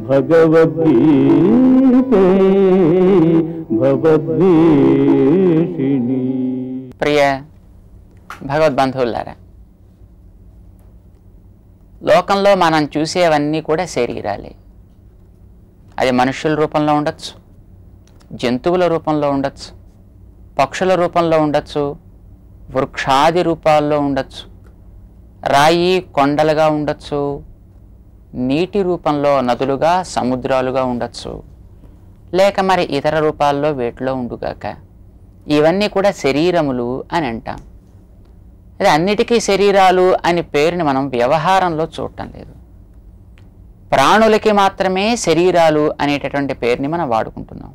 భగవద్గీతే భవద్వేషిణి ప్రియ భగవద్బంధువులారా లోకంలో మనం చూసేవన్నీ కూడా శరీరాలే అది మనుషుల రూపంలో ఉండొచ్చు జంతువుల రూపంలో ఉండొచ్చు పక్షుల రూపంలో ఉండొచ్చు వృక్షాది రూపాల్లో ఉండొచ్చు రాయి కొండలుగా ఉండొచ్చు నీటి రూపంలో నదులుగా సముద్రాలుగా ఉండొచ్చు లేక మరి ఇతర రూపాల్లో వేటిలో ఉండుగాక ఇవన్నీ కూడా శరీరములు అని అంటాం ఇది అన్నిటికీ శరీరాలు అని పేరుని మనం వ్యవహారంలో చూడటం లేదు ప్రాణులకి మాత్రమే శరీరాలు అనేటటువంటి పేరుని మనం వాడుకుంటున్నాం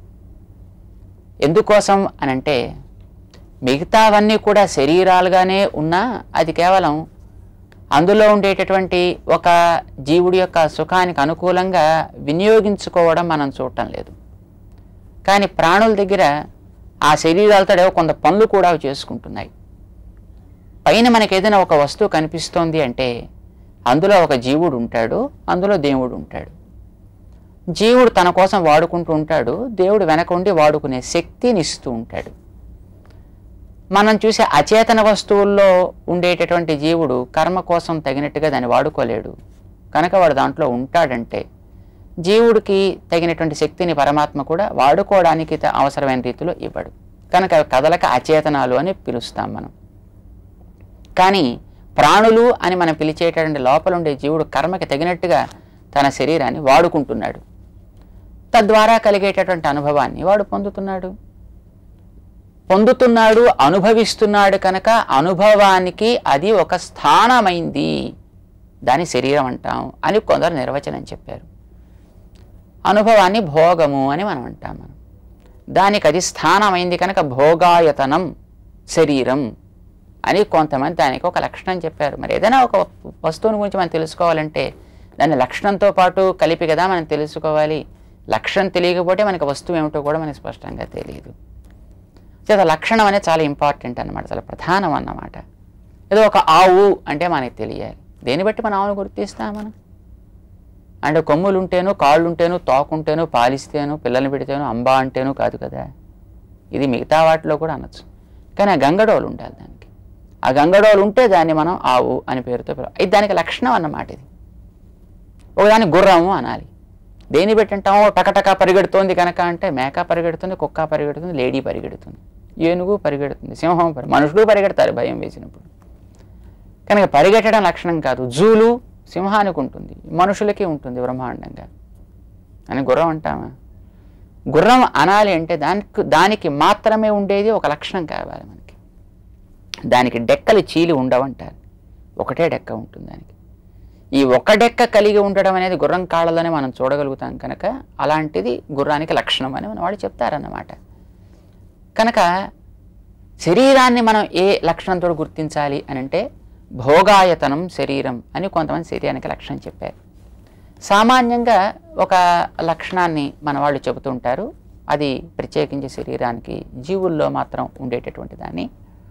ఎందుకోసం అని అంటే మిగతావన్నీ కూడా శరీరాలుగానే ఉన్నా అది కేవలం అందులో ఉండేటటువంటి ఒక జీవుడి యొక్క సుఖానికి అనుకూలంగా వినియోగించుకోవడం మనం చూడటం లేదు కానీ ప్రాణుల దగ్గర ఆ శరీరాలతో ఏవో కొంత పనులు కూడా అవి చేసుకుంటున్నాయి పైన మనకి ఏదైనా ఒక వస్తువు కనిపిస్తోంది అంటే అందులో ఒక జీవుడు ఉంటాడు అందులో దేవుడు ఉంటాడు జీవుడు తన కోసం వాడుకుంటూ ఉంటాడు దేవుడు వెనక ఉండి వాడుకునే శక్తిని ఇస్తూ ఉంటాడు మనం చూసే అచేతన వస్తువుల్లో ఉండేటటువంటి జీవుడు కర్మ కోసం తగినట్టుగా దాన్ని వాడుకోలేడు కనుక వాడు దాంట్లో ఉంటాడంటే జీవుడికి తగినటువంటి శక్తిని పరమాత్మ కూడా వాడుకోవడానికి త- అవసరమైన రీతిలో ఇవ్వడు కనుక అవి కదలక అచేతనాలు అని పిలుస్తాం మనం కానీ ప్రాణులు అని మనం పిలిచేటటువంటి లోపల ఉండే జీవుడు కర్మకి తగినట్టుగా తన శరీరాన్ని వాడుకుంటున్నాడు తద్వారా కలిగేటటువంటి అనుభవాన్ని వాడు పొందుతున్నాడు పొందుతున్నాడు అనుభవిస్తున్నాడు కనుక అనుభవానికి అది ఒక స్థానమైంది దాని శరీరం అంటాం అని కొందరు నిర్వచనం చెప్పారు అనుభవాన్ని భోగము అని మనం అంటాం మనం దానికి అది స్థానమైంది కనుక భోగాయతనం శరీరం అని కొంతమంది దానికి ఒక లక్షణం చెప్పారు మరి ఏదైనా ఒక వస్తువుని గురించి మనం తెలుసుకోవాలంటే దాని లక్షణంతో పాటు కలిపి కదా మనం తెలుసుకోవాలి లక్షణం తెలియకపోతే మనకి వస్తువు ఏమిటో కూడా మనకి స్పష్టంగా తెలియదు చేత లక్షణం అనేది చాలా ఇంపార్టెంట్ అన్నమాట చాలా ప్రధానం అన్నమాట ఏదో ఒక ఆవు అంటే మనకి తెలియాలి దేన్ని బట్టి మన ఆవును గుర్తిస్తాం మనం అంటే కొమ్ములు ఉంటేను కాళ్ళు ఉంటేను తోకుంటేను పాలిస్తేను పిల్లల్ని పెడితేను అంబా అంటేను కాదు కదా ఇది మిగతా వాటిలో కూడా అనొచ్చు కానీ ఆ గంగడోలు ఉండాలి దానికి ఆ గంగడోలు ఉంటే దాన్ని మనం ఆవు అని పేరుతో పిలవ ఇది దానికి లక్షణం అన్నమాట ఇది ఒకదాన్ని గుర్రము అనాలి దేని పెట్టి అంటాము టకటక పరిగెడుతోంది కనుక అంటే మేక పరిగెడుతుంది కుక్క పరిగెడుతుంది లేడీ పరిగెడుతుంది ఏనుగు పరిగెడుతుంది సింహం పరి మనుషులు పరిగెడతారు భయం వేసినప్పుడు కనుక పరిగెట్టడం లక్షణం కాదు జూలు సింహానికి ఉంటుంది మనుషులకి ఉంటుంది బ్రహ్మాండంగా అని గుర్రం అంటామా గుర్రం అనాలి అంటే దానికి దానికి మాత్రమే ఉండేది ఒక లక్షణం కావాలి మనకి దానికి డెక్కలు చీలి ఉండవంటారు ఒకటే డెక్క ఉంటుంది దానికి ఈ ఒక డెక్క కలిగి ఉండడం అనేది గుర్రం కాళ్ళలోనే మనం చూడగలుగుతాం కనుక అలాంటిది గుర్రానికి లక్షణం అని మన వాళ్ళు చెప్తారన్నమాట కనుక శరీరాన్ని మనం ఏ లక్షణంతో గుర్తించాలి అని అంటే భోగాయతనం శరీరం అని కొంతమంది శరీరానికి లక్షణం చెప్పారు సామాన్యంగా ఒక లక్షణాన్ని మన వాళ్ళు చెబుతుంటారు అది ప్రత్యేకించి శరీరానికి జీవుల్లో మాత్రం ఉండేటటువంటి దాన్ని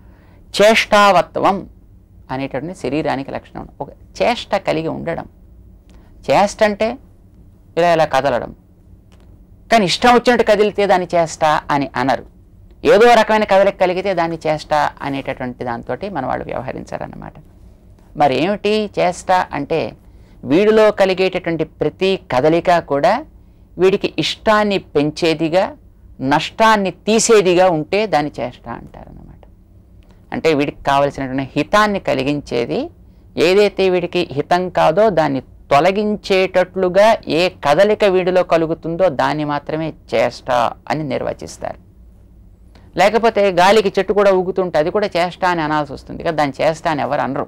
చేష్టావత్వం అనేటటువంటి శరీరానికి లక్షణం ఒక చేష్ట కలిగి ఉండడం చేష్ట అంటే ఇలా ఇలా కదలడం కానీ ఇష్టం వచ్చినట్టు కదిలితే దాన్ని చేస్తా అని అనరు ఏదో రకమైన కదలిక కలిగితే దాన్ని చేస్తా అనేటటువంటి దాంతో మన వాళ్ళు వ్యవహరించారన్నమాట మరి ఏమిటి చేస్తా అంటే వీడిలో కలిగేటటువంటి ప్రతి కదలిక కూడా వీడికి ఇష్టాన్ని పెంచేదిగా నష్టాన్ని తీసేదిగా ఉంటే దాన్ని చేస్తా అంటారన్నమాట అంటే వీడికి కావలసినటువంటి హితాన్ని కలిగించేది ఏదైతే వీడికి హితం కాదో దాన్ని తొలగించేటట్లుగా ఏ కదలిక వీడిలో కలుగుతుందో దాన్ని మాత్రమే చేష్ట అని నిర్వచిస్తారు లేకపోతే గాలికి చెట్టు కూడా ఊగుతుంటే అది కూడా చేష్ట అని అనాల్సి వస్తుంది కదా దాన్ని చేష్ట అని ఎవరు అనరు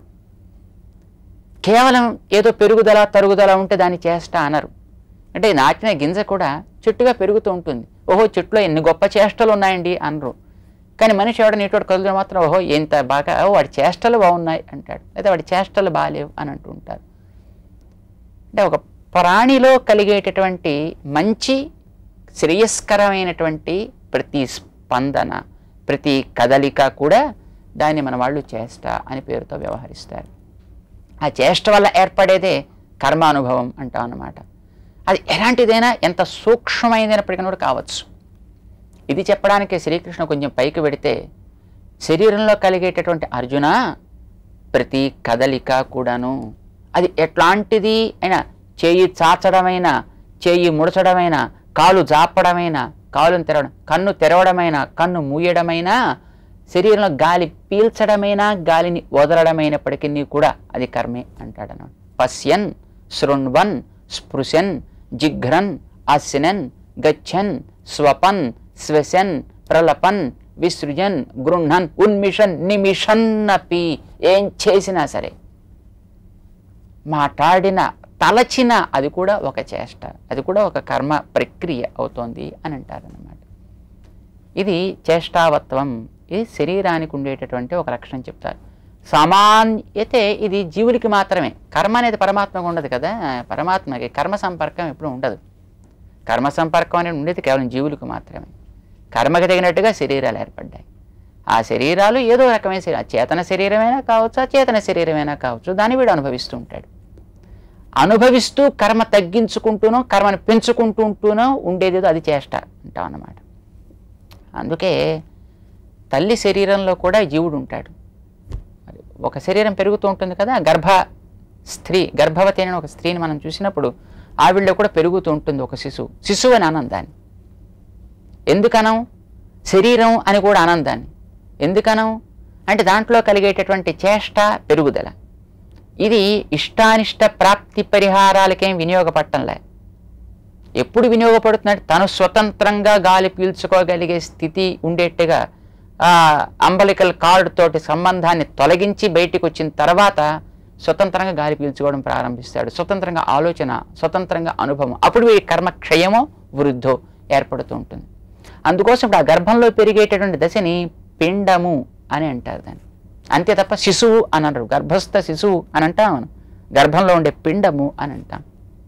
కేవలం ఏదో పెరుగుదల తరుగుదల ఉంటే దాన్ని చేష్ట అనరు అంటే నాటిన గింజ కూడా చెట్టుగా పెరుగుతూ ఉంటుంది ఓహో చెట్టులో ఎన్ని గొప్ప చేష్టలు ఉన్నాయండి అనరు కానీ మనిషి ఎవడ నీటోడు కదులు మాత్రం ఓహో ఎంత బాగా ఓ వాడి చేష్టలు బాగున్నాయి అంటాడు లేదా వాడి చేష్టలు బాగాలేవు అని అంటూ ఉంటారు అంటే ఒక ప్రాణిలో కలిగేటటువంటి మంచి శ్రేయస్కరమైనటువంటి ప్రతి స్పందన ప్రతి కదలిక కూడా దాన్ని మన వాళ్ళు చేష్ట అని పేరుతో వ్యవహరిస్తారు ఆ చేష్ట వల్ల ఏర్పడేదే కర్మానుభవం అంటాం అన్నమాట అది ఎలాంటిదైనా ఎంత సూక్ష్మమైనప్పటికీ కూడా కావచ్చు ఇది చెప్పడానికి శ్రీకృష్ణ కొంచెం పైకి పెడితే శరీరంలో కలిగేటటువంటి అర్జున ప్రతి కదలిక కూడాను అది ఎట్లాంటిది అయినా చేయి చాచడమైన చేయి ముడచడమైన కాలు జాపడమైన కాలును తెరవడం కన్ను తెరవడమైన కన్ను మూయడమైన శరీరంలో గాలి పీల్చడమైన గాలిని వదలడమైనప్పటికీ కూడా అది కర్మే అంటాడన పశ్యన్ శృణ్వన్ స్పృశన్ జిఘ్రన్ అస్సినన్ గచ్చన్ స్వపన్ శ్వసన్ ప్రలపన్ విసృజన్ గృహన్ ఉన్మిషన్ నిమిషన్నపి ఏం చేసినా సరే మాట్లాడిన తలచిన అది కూడా ఒక చేష్ట అది కూడా ఒక కర్మ ప్రక్రియ అవుతోంది అని అంటారనమాట ఇది చేష్టావత్వం ఇది శరీరానికి ఉండేటటువంటి ఒక లక్షణం చెప్తారు సామాన్యతే ఇది జీవులకి మాత్రమే కర్మ అనేది పరమాత్మకు ఉండదు కదా పరమాత్మకి కర్మ సంపర్కం ఎప్పుడు ఉండదు కర్మ సంపర్కం అనేది ఉండేది కేవలం జీవులకు మాత్రమే కర్మకి తగినట్టుగా శరీరాలు ఏర్పడ్డాయి ఆ శరీరాలు ఏదో రకమైన శరీరం చేతన శరీరమైనా కావచ్చు అచేతన శరీరమైనా కావచ్చు దాన్ని వీడు అనుభవిస్తూ ఉంటాడు అనుభవిస్తూ కర్మ తగ్గించుకుంటూనో కర్మను పెంచుకుంటూ ఉంటూనో ఉండేదేదో అది చేష్ట అంటాం అన్నమాట అందుకే తల్లి శరీరంలో కూడా జీవుడు ఉంటాడు మరి ఒక శరీరం పెరుగుతూ ఉంటుంది కదా గర్భ స్త్రీ గర్భవతి అయిన ఒక స్త్రీని మనం చూసినప్పుడు ఆవిడలో కూడా పెరుగుతూ ఉంటుంది ఒక శిశువు శిశువు అని ఆనందాన్ని ఎందుకనం శరీరం అని కూడా ఆనందాన్ని ఎందుకనం అంటే దాంట్లో కలిగేటటువంటి చేష్ట పెరుగుదల ఇది ఇష్టానిష్ట ప్రాప్తి పరిహారాలకేం వినియోగపడటంలే ఎప్పుడు వినియోగపడుతుందంటే తను స్వతంత్రంగా గాలి పీల్చుకోగలిగే స్థితి ఉండేట్టుగా ఆ అంబలికల్ కార్డ్ తోటి సంబంధాన్ని తొలగించి బయటికి వచ్చిన తర్వాత స్వతంత్రంగా గాలి పీల్చుకోవడం ప్రారంభిస్తాడు స్వతంత్రంగా ఆలోచన స్వతంత్రంగా అనుభవం అప్పుడు ఈ కర్మ క్షయమో వృద్ధో ఏర్పడుతూ ఉంటుంది అందుకోసం ఇప్పుడు ఆ గర్భంలో పెరిగేటటువంటి దశని పిండము అని అంటారు దాన్ని అంతే తప్ప శిశువు అని అనరు గర్భస్థ శిశువు అని అంటాం మనం గర్భంలో ఉండే పిండము అని అంటాం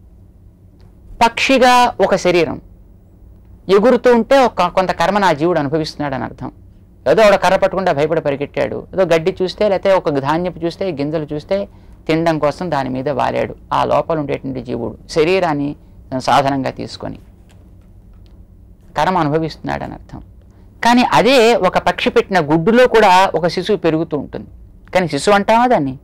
పక్షిగా ఒక శరీరం ఎగురుతూ ఉంటే ఒక కొంత కర్మ నా జీవుడు అనుభవిస్తున్నాడు అని అర్థం ఏదో ఒక కర్ర పట్టుకుంటే భయపడి పరిగెట్టాడు ఏదో గడ్డి చూస్తే లేకపోతే ఒక ధాన్యపు చూస్తే గింజలు చూస్తే తినడం కోసం దాని మీద వాలాడు ఆ లోపల ఉండేటువంటి జీవుడు శరీరాన్ని సాధనంగా తీసుకొని కర్మ అనుభవిస్తున్నాడు అని అర్థం కానీ అదే ఒక పక్షి పెట్టిన గుడ్డులో కూడా ఒక శిశువు పెరుగుతూ ఉంటుంది కానీ శిశువు అంటామా దాన్ని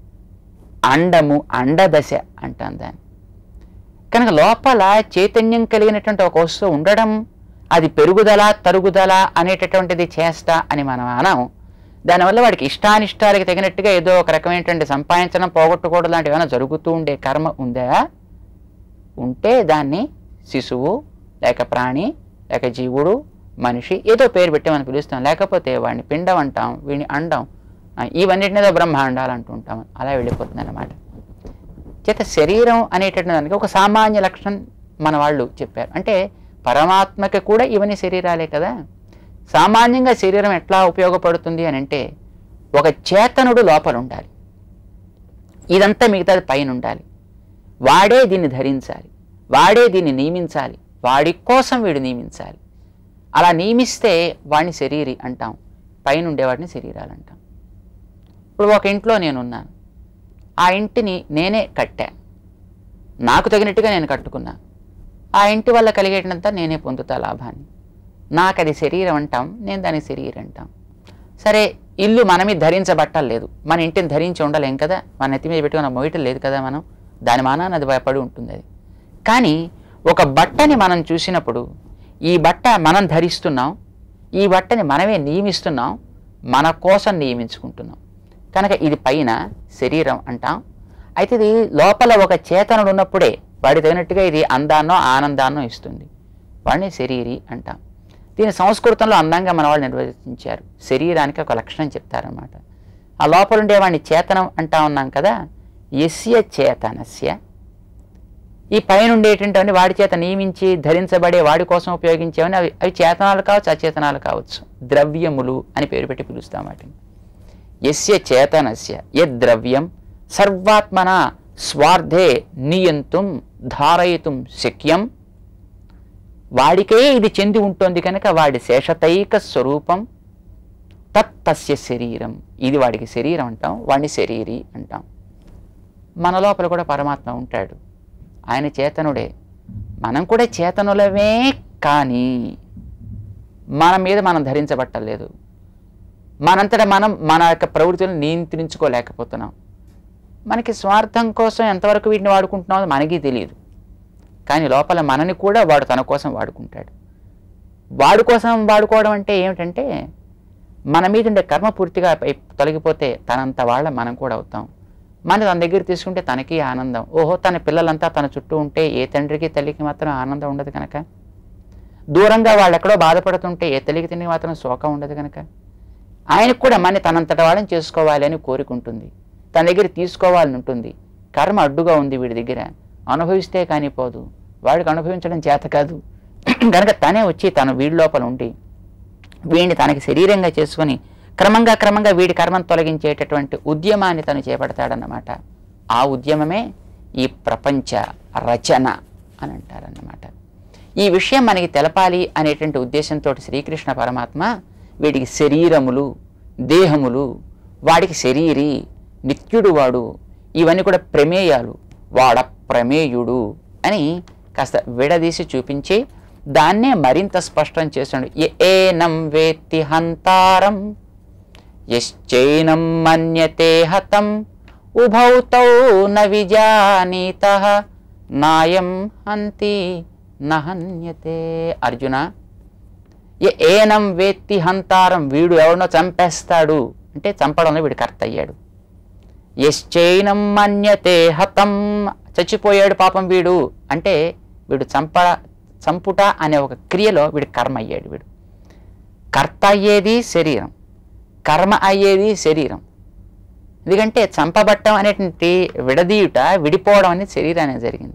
అండము అండదశ అంటాం దాన్ని కనుక లోపల చైతన్యం కలిగినటువంటి ఒక వస్తువు ఉండడం అది పెరుగుదల తరుగుదల అనేటటువంటిది చేస్తా అని మనం అనం దానివల్ల వాడికి ఇష్టానిష్టాలకి తగినట్టుగా ఏదో ఒక రకమైనటువంటి సంపాదించడం పోగొట్టుకోవడం లాంటివి ఏమైనా జరుగుతూ ఉండే కర్మ ఉందా ఉంటే దాన్ని శిశువు లేక ప్రాణి లేక జీవుడు మనిషి ఏదో పేరు పెట్టి మనం పిలుస్తాం లేకపోతే వాడిని పిండం అంటాం వీడిని అండం ఆ, ఇవన్నిటిని ఏదో బ్రహ్మాండాలు అంటుంటాం అలా వెళ్ళిపోతుంది అన్నమాట చేత శరీరం అనేటటువంటి దానికి ఒక సామాన్య లక్షణం మన వాళ్ళు చెప్పారు అంటే పరమాత్మకి కూడా ఇవన్నీ శరీరాలే కదా సామాన్యంగా శరీరం ఎట్లా ఉపయోగపడుతుంది అని అంటే ఒక చేతనుడు లోపల ఉండాలి ఇదంతా మిగతాది పైన ఉండాలి వాడే దీన్ని ధరించాలి వాడే దీన్ని నియమించాలి వాడి కోసం వీడు నియమించాలి అలా నియమిస్తే వాడిని శరీరి అంటాం పైన ఉండేవాడిని శరీరాలు అంటాం ఇప్పుడు ఒక ఇంట్లో నేనున్నాను ఆ ఇంటిని నేనే కట్టా నాకు తగినట్టుగా నేను కట్టుకున్నా ఆ ఇంటి వల్ల కలిగేటంతా నేనే పొందుతా లాభాన్ని నాకు అది శరీరం అంటాం నేను దానికి శరీరం అంటాం సరే ఇల్లు మనమే ధరించబట్టలేదు మన ఇంటిని ధరించి ఉండలేం కదా మన నెత్తి మీద పెట్టుకున్న మొయటం లేదు కదా మనం దాని మానాన్ని అది భయపడి ఉంటుంది అది కానీ ఒక బట్టని మనం చూసినప్పుడు ఈ బట్ట మనం ధరిస్తున్నాం ఈ బట్టని మనమే నియమిస్తున్నాం మన కోసం నియమించుకుంటున్నాం కనుక ఇది పైన శరీరం అంటాం అయితే ఇది లోపల ఒక చేతనుడు ఉన్నప్పుడే వాడి తగినట్టుగా ఇది అందాన్నో ఆనందాన్నో ఇస్తుంది వాడిని శరీరి అంటాం దీని సంస్కృతంలో అందంగా మన వాళ్ళు నిర్వచించారు శరీరానికి ఒక లక్షణం చెప్తారనమాట ఆ లోపల ఉండేవాడిని చేతనం అంటా ఉన్నాం కదా యస్య చేతనస్య ఈ పైన ఉండేటటువంటి వాడి చేత నియమించి ధరించబడే వాడి కోసం ఉపయోగించేవని అవి అవి చేతనాలు కావచ్చు అచేతనాలు కావచ్చు ద్రవ్యములు అని పేరు పెట్టి పిలుస్తాం వాటిని యస్య చేతనస్య యద్ద్రవ్యం సర్వాత్మన స్వార్థే నియంతుం ధారయితుం శక్యం వాడికే ఇది చెంది ఉంటుంది కనుక వాడి శేషతైక స్వరూపం తత్తస్య శరీరం ఇది వాడికి శరీరం అంటాం వాడిని శరీరి అంటాం మన లోపల కూడా పరమాత్మ ఉంటాడు ఆయన చేతనుడే మనం కూడా చేతనులమే కానీ మన మీద మనం ధరించబట్టలేదు మనంతటా మనం మన యొక్క ప్రవృత్తులను నియంత్రించుకోలేకపోతున్నాం మనకి స్వార్థం కోసం ఎంతవరకు వీటిని వాడుకుంటున్నామో మనకి తెలియదు కానీ లోపల మనని కూడా వాడు తన కోసం వాడుకుంటాడు వాడు కోసం వాడుకోవడం అంటే ఏమిటంటే మన మీద ఉండే కర్మ పూర్తిగా పై- తొలగిపోతే తనంత వాళ్ళ మనం కూడా అవుతాం మన తన దగ్గర తీసుకుంటే తనకి ఆనందం ఓహో తన పిల్లలంతా తన చుట్టూ ఉంటే ఏ తండ్రికి తల్లికి మాత్రం ఆనందం ఉండదు కనుక దూరంగా వాళ్ళు ఎక్కడో బాధపడుతుంటే ఏ తల్లికి తిని మాత్రం శోకం ఉండదు కనుక ఆయనకు కూడా మన తనంతట వాళ్ళని చేసుకోవాలి అని కోరుకుంటుంది తన దగ్గర తీసుకోవాలని ఉంటుంది కర్మ అడ్డుగా ఉంది వీడి దగ్గర అనుభవిస్తే కానీ పోదు వాడికి అనుభవించడం చేత కాదు కనుక తనే వచ్చి తన వీడి లోపల ఉండి వీడిని తనకి శరీరంగా చేసుకొని క్రమంగా క్రమంగా వీడి కర్మను తొలగించేటటువంటి ఉద్యమాన్ని తను చేపడతాడన్నమాట ఆ ఉద్యమమే ఈ ప్రపంచ రచన అని అంటారన్నమాట ఈ విషయం మనకి తెలపాలి అనేటువంటి ఉద్దేశంతో శ్రీకృష్ణ పరమాత్మ వీడికి శరీరములు దేహములు వాడికి శరీరి నిత్యుడు వాడు ఇవన్నీ కూడా ప్రమేయాలు వాడ ప్రమేయుడు అని కాస్త విడదీసి చూపించి దాన్నే మరింత స్పష్టం చేశాడు "ఎ- ఏనం వేత్తి హంతారం యశ్చైనం మన్యతే హతం ఉభౌ తౌ న విజానీత నాయం హంతి నహన్యతే అర్జున "ఎ- ఏనం వేత్తి హంతారం వీడు ఎవరినో చంపేస్తాడు అంటే చంపడంలో వీడు కర్త అయ్యాడు యశ్చైనం మన్యతే హతం చచ్చిపోయాడు పాపం వీడు అంటే వీడు చంప చంపుట అనే ఒక క్రియలో వీడు కర్మ అయ్యాడు వీడు కర్త అయ్యేది శరీరం కర్మ అయ్యేది శరీరం ఎందుకంటే చంపబట్టం అనేటువంటి విడదీయుట విడిపోవడం అనేది శరీరానికి జరిగింది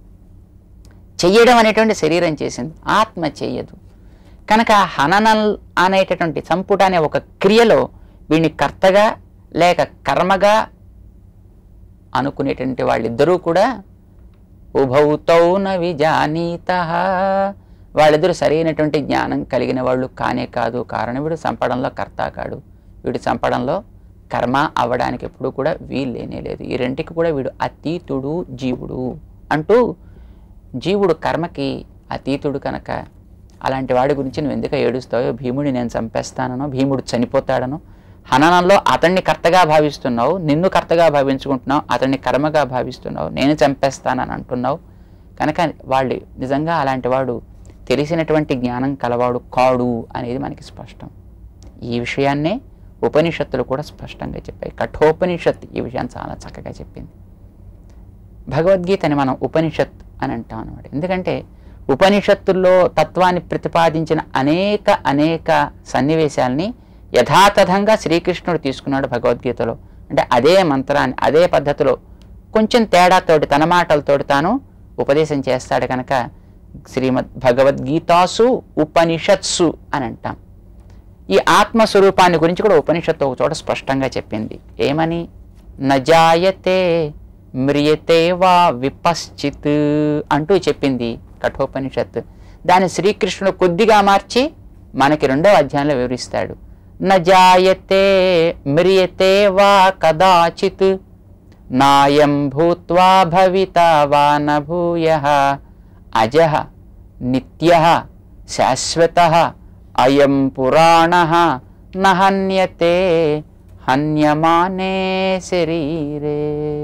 చెయ్యడం అనేటువంటి శరీరం చేసింది ఆత్మ చెయ్యదు కనుక హననం అనేటటువంటి చంపుట అనే ఒక క్రియలో వీడిని కర్తగా లేక కర్మగా అనుకునేటువంటి వాళ్ళిద్దరూ కూడా ఉభౌతౌ న విజానీత వాళ్ళిద్దరూ సరైనటువంటి జ్ఞానం కలిగిన వాళ్ళు కానే కాదు కారణం వీడు చంపడంలో కర్త కాడు వీడు చంపడంలో కర్మ అవ్వడానికి ఎప్పుడు కూడా వీల్లేనే లేదు ఈ రెంటికి కూడా వీడు అతీతుడు జీవుడు అంటూ జీవుడు కర్మకి అతీతుడు కనుక అలాంటి వాడి గురించి నువ్వు ఎందుకు ఏడుస్తావో భీముడిని నేను చంపేస్తానో భీముడు చనిపోతాడనో హననంలో అతన్ని కర్తగా భావిస్తున్నావు నిన్ను కర్తగా భావించుకుంటున్నావు అతన్ని కర్మగా భావిస్తున్నావు నేను చంపేస్తానని అంటున్నావు కనుక వాళ్ళు నిజంగా అలాంటి వాడు తెలిసినటువంటి జ్ఞానం కలవాడు కాడు అనేది మనకి స్పష్టం ఈ విషయాన్నే ఉపనిషత్తులు కూడా స్పష్టంగా చెప్పాయి కఠోపనిషత్ ఈ విషయాన్ని చాలా చక్కగా చెప్పింది భగవద్గీతని మనం ఉపనిషత్ అని అంటాం అనమాట ఎందుకంటే ఉపనిషత్తుల్లో తత్వాన్ని ప్రతిపాదించిన అనేక అనేక సన్నివేశాల్ని యథాతథంగా శ్రీకృష్ణుడు తీసుకున్నాడు భగవద్గీతలో అంటే అదే మంత్రాన్ని అదే పద్ధతిలో కొంచెం తేడాతోటి తన మాటలతోటి తాను ఉపదేశం చేస్తాడు కనుక శ్రీమద్ భగవద్గీతాసు ఉపనిషత్సు అని అంటాం ఈ ఆత్మస్వరూపాన్ని గురించి కూడా ఉపనిషత్తు ఒక చోట స్పష్టంగా చెప్పింది ఏమని నజాయతే మ్రియతే వా విపశ్చిత్ అంటూ చెప్పింది కఠోపనిషత్ దాన్ని శ్రీకృష్ణుడు కొద్దిగా మార్చి మనకి రెండవ అధ్యాయంలో వివరిస్తాడు నజాయతే మ్రియతే వా కదాచిత్ నాయం భూత్వా భవిత వా నభూయ అజః నిత్యః శాశ్వతః అయం పురాణః న హన్యతే హన్యమానే శరీరే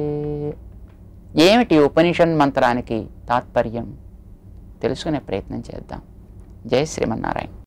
ఏమిటి ఉపనిషన్ మంత్రానికి తాత్పర్యం తెలుసుకునే ప్రయత్నం చేద్దాం జై శ్రీమన్నారాయణ